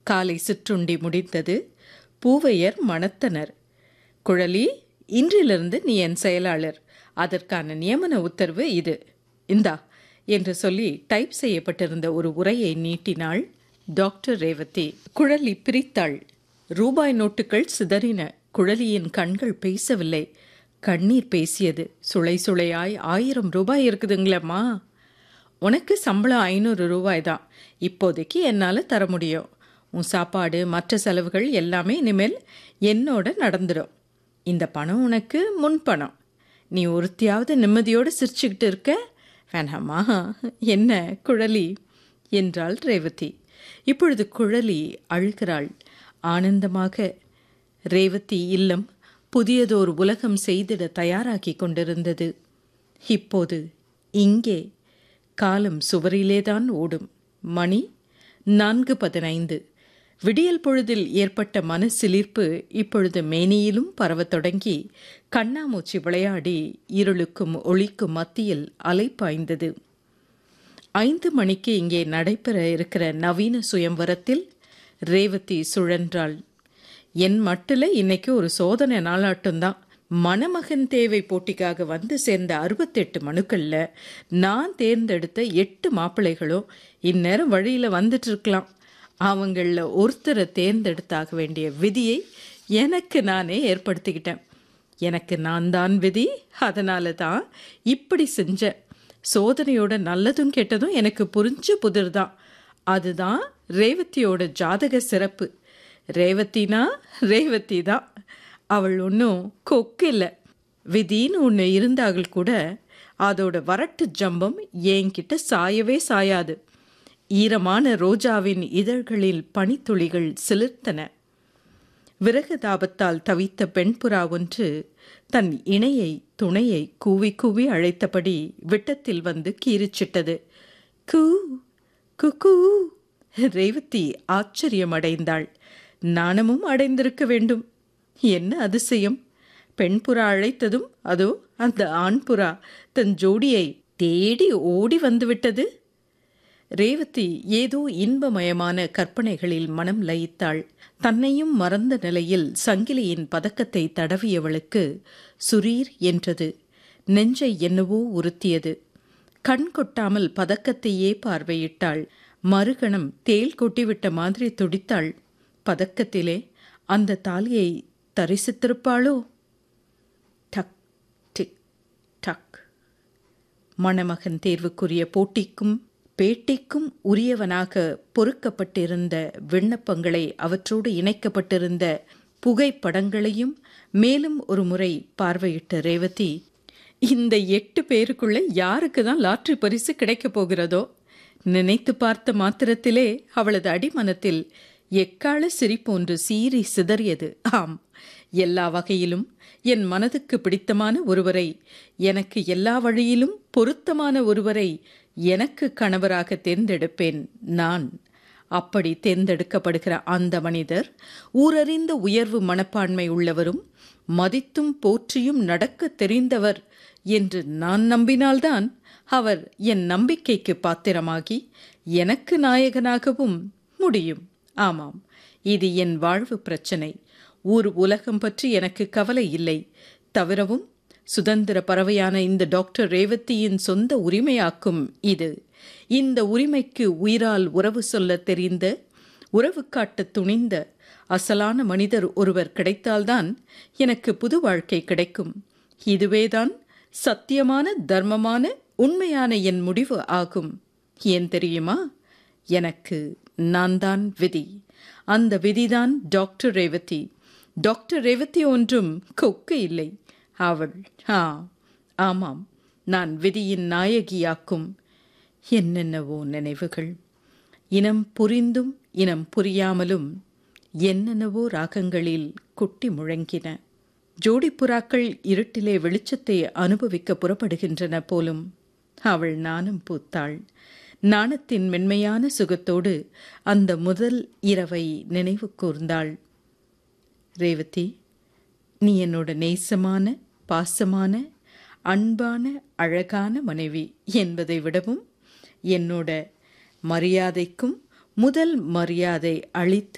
காலை சிற்றுண்டி முடிந்தது பூவையர் மணத்தனர் குழலி இன்றிலிருந்து நீ என் செயலாளர் அதற்கான நியமன உத்தரவு இது இந்தா என்று சொல்லி டைப் செய்யப்பட்டிருந்த ஒரு உரையை நீட்டினாள் டாக்டர் ரேவதி குழலி பிரித்தாள் ரூபாய் நோட்டுகள் சிதறின குழலியின் கண்கள் பேசவில்லை கண்ணீர் பேசியது சுளை சுளையாய் ஆயிரம் ரூபாய் இருக்குதுங்களம்மா உனக்கு சம்பளம் ஐநூறு ரூபாய் தான் இப்போதைக்கு என்னால் தர முடியும் உன் சாப்பாடு மற்ற செலவுகள் எல்லாமே இனிமேல் என்னோட நடந்துடும் இந்த பணம் உனக்கு முன் பணம் நீ ஒருத்தியாவது நிம்மதியோடு சிரிச்சுக்கிட்டு இருக்க வேணாமா என்ன குழலி என்றாள் ரேவதி இப்பொழுது குழலி அழுகிறாள் ஆனந்தமாக ரேவதி இல்லம் புதியதோர் உலகம் செய்திட தயாராகி கொண்டிருந்தது இப்போது இங்கே காலம் சுவரிலேதான் ஓடும் மணி நான்கு பதினைந்து விடியல் பொழுதில் ஏற்பட்ட மனசிலிர்ப்பு இப்பொழுது மேனியிலும் பரவத் தொடங்கி கண்ணாமூச்சி விளையாடி இருளுக்கும் ஒளிக்கும் மத்தியில் அலைப்பாய்ந்தது ஐந்து மணிக்கு இங்கே நடைபெற இருக்கிற நவீன சுயம்வரத்தில் ரேவதி சுழன்றாள் என் மட்டில் இன்னைக்கு ஒரு சோதனை நாளாட்டம்தான் மணமகன் தேவை போட்டிக்காக வந்து சேர்ந்த அறுபத்தெட்டு மனுக்களில் நான் தேர்ந்தெடுத்த எட்டு மாப்பிள்ளைகளும் இந்நேரம் வழியில் வந்துட்டு இருக்கலாம் அவங்களில் ஒருத்தரை தேர்ந்தெடுத்தாக வேண்டிய விதியை எனக்கு நானே ஏற்படுத்திக்கிட்டேன் எனக்கு நான் தான் விதி அதனால தான் இப்படி செஞ்சேன் சோதனையோட நல்லதும் கெட்டதும் எனக்கு புரிஞ்ச புதிர் தான் அதுதான் ரேவதியோட ஜாதக சிறப்பு ரேவதினா ரேவதி தான் அவள் ஒன்றும் கொக்கு இல்லை விதின்னு ஒன்று இருந்தார்கள் கூட அதோட வரட்டு ஜம்பம் என்கிட்ட சாயவே சாயாது ஈரமான ரோஜாவின் இதழ்களில் பனித்துளிகள் சிலிர்த்தன விறகு தாபத்தால் தவித்த பெண்புறா ஒன்று தன் இணையை துணையை கூவி கூவி அழைத்தபடி விட்டத்தில் வந்து கீறிச்சிட்டது கூ குக்கூ ரேவதி ஆச்சரியம் அடைந்தாள் நாணமும் அடைந்திருக்க வேண்டும் என்ன அதிசயம் பெண்புறா அழைத்ததும் அதோ அந்த ஆண்புறா தன் ஜோடியை தேடி ஓடி வந்துவிட்டது ரேவதி ஏதோ இன்பமயமான கற்பனைகளில் மனம் லயித்தாள் தன்னையும் மறந்த நிலையில் சங்கிலியின் பதக்கத்தை தடவியவளுக்கு சுரீர் என்றது நெஞ்சை என்னவோ உறுத்தியது கண் கொட்டாமல் பதக்கத்தையே பார்வையிட்டாள் மறுகணம் தேள் கொட்டிவிட்ட மாதிரி துடித்தாள் பதக்கத்திலே அந்த தாலியை தரிசித்திருப்பாளோ டக் டிக் டக் மணமகன் தேர்வுக்குரிய போட்டிக்கும் பேட்டிக்கும் உரியவனாக பொறுக்கப்பட்டிருந்த விண்ணப்பங்களை அவற்றோடு இணைக்கப்பட்டிருந்த புகைப்படங்களையும் மேலும் ஒரு முறை பார்வையிட்ட ரேவதி இந்த எட்டு பேருக்குள்ள யாருக்கு தான் லாட்ரி பரிசு கிடைக்கப் போகிறதோ நினைத்து பார்த்த மாத்திரத்திலே அவளது அடிமனத்தில் எக்கால சிரிப்பொன்று சீறி சிதறியது ஆம் எல்லா வகையிலும் என் மனதுக்கு பிடித்தமான ஒருவரை எனக்கு எல்லா வழியிலும் பொருத்தமான ஒருவரை எனக்கு கணவராக தேர்ந்தெடுப்பேன் நான் அப்படி தேர்ந்தெடுக்கப்படுகிற அந்த மனிதர் ஊரறிந்த உயர்வு மனப்பான்மை உள்ளவரும் மதித்தும் போற்றியும் நடக்க தெரிந்தவர் என்று நான் நம்பினால்தான் அவர் என் நம்பிக்கைக்கு பாத்திரமாகி எனக்கு நாயகனாகவும் முடியும் ஆமாம் இது என் வாழ்வு பிரச்சனை ஊர் உலகம் பற்றி எனக்கு கவலை இல்லை தவிரவும் சுதந்திர பறவையான இந்த டாக்டர் ரேவதியின் சொந்த உரிமையாக்கும் இது இந்த உரிமைக்கு உயிரால் உறவு சொல்ல தெரிந்த உறவு காட்ட துணிந்த அசலான மனிதர் ஒருவர் கிடைத்தால்தான் எனக்கு புது வாழ்க்கை கிடைக்கும் இதுவேதான் சத்தியமான தர்மமான உண்மையான என் முடிவு ஆகும் ஏன் தெரியுமா எனக்கு நான் தான் விதி அந்த விதிதான் டாக்டர் ரேவதி டாக்டர் ரேவதி ஒன்றும் கொக்கு இல்லை அவள் ஆ ஆமாம் நான் விதியின் நாயகியாக்கும் என்னென்னவோ நினைவுகள் இனம் புரிந்தும் இனம் புரியாமலும் என்னென்னவோ ராகங்களில் குட்டி முழங்கின ஜோடி புறாக்கள் இருட்டிலே வெளிச்சத்தை அனுபவிக்க புறப்படுகின்றன போலும் அவள் நானும் பூத்தாள் நாணத்தின் மென்மையான சுகத்தோடு அந்த முதல் இரவை நினைவு கூர்ந்தாள் ரேவதி நீ என்னோட நேசமான பாசமான அன்பான அழகான மனைவி என்பதை விடவும் என்னோட மரியாதைக்கும் முதல் மரியாதை அளித்து